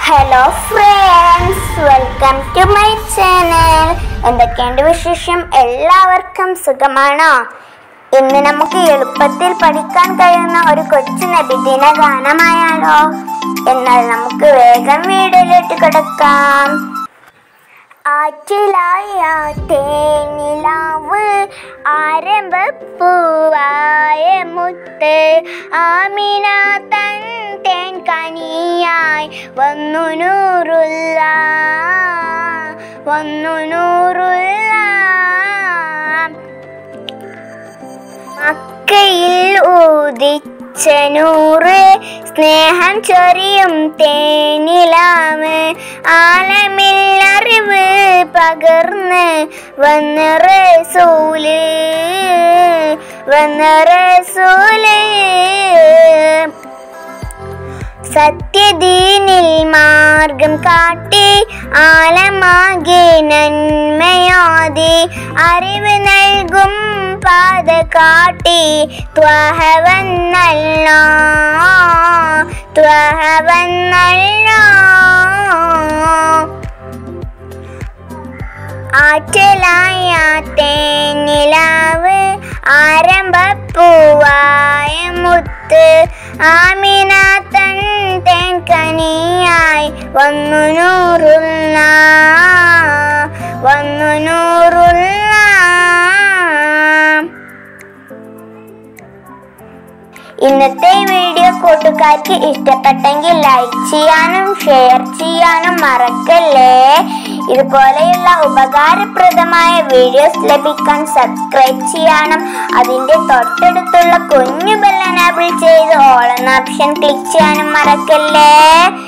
hello friends welcome to my channel എന്തൊക്കെയുണ്ട് വിശേഷം എല്ലാവർക്കും സുഖമാണോ ഇന്ന് നമുക്ക് എളുപ്പത്തിൽ പഠിക്കാൻ കഴിയുന്ന ഒരു കൊച്ചു നബിദിന ഗാനമായാലോ എന്നാൽ നമുക്ക് വേഗം വീഡിയോയിലോട്ട് കിടക്കാം ആറ്റിലായ തേനിലാവ് ആരംഭപ്പൂവായ മുത്ത് ആമിന തൻ തേൻ കനിയായി വന്നു നൂറുള്ള വന്നു നൂറുള്ള മക്കയിൽ ഊതിച്ച നൂറ് സ്നേഹം ചൊരിയും തേനിലാവ് ആലമിൽ അറിവ് പകർന്ന് വന്ന റസൂല് വന്ന റസൂല് സത്യദീനിൽ മാർഗം കാട്ടി ആലമാകെ നന്മയാതി അറിവ് നൽകും പാത കാട്ടി ത്വഹവന്നല്ല ത്വഹവന്നല്ല ആറ്റലായ തേനിലാവ് ആരംഭപ്പൂവായ മുത്ത് ആമിന തൻ തേൻ കനിയായി വന്നു നൂറുള്ള വന്നു നൂറുള്ള ഇന്നത്തെ വീഡിയോ കൂട്ടുകാർക്ക് ഇഷ്ടപ്പെട്ടെങ്കിൽ ലൈക്ക് ചെയ്യാനും ഷെയർ ചെയ്യാനും മറക്കല്ലേ ഇതുപോലെയുള്ള ഉപകാരപ്രദമായ വീഡിയോസ് ലഭിക്കാൻ സബ്സ്ക്രൈബ് ചെയ്യാനും അതിന്റെ തൊട്ടടുത്തുള്ള കുഞ്ഞു ബെൽ എനാബിൾ ചെയ്ത് ഓൾ എന്ന ഓപ്ഷൻ ക്ലിക്ക് ചെയ്യാനും മറക്കല്ലേ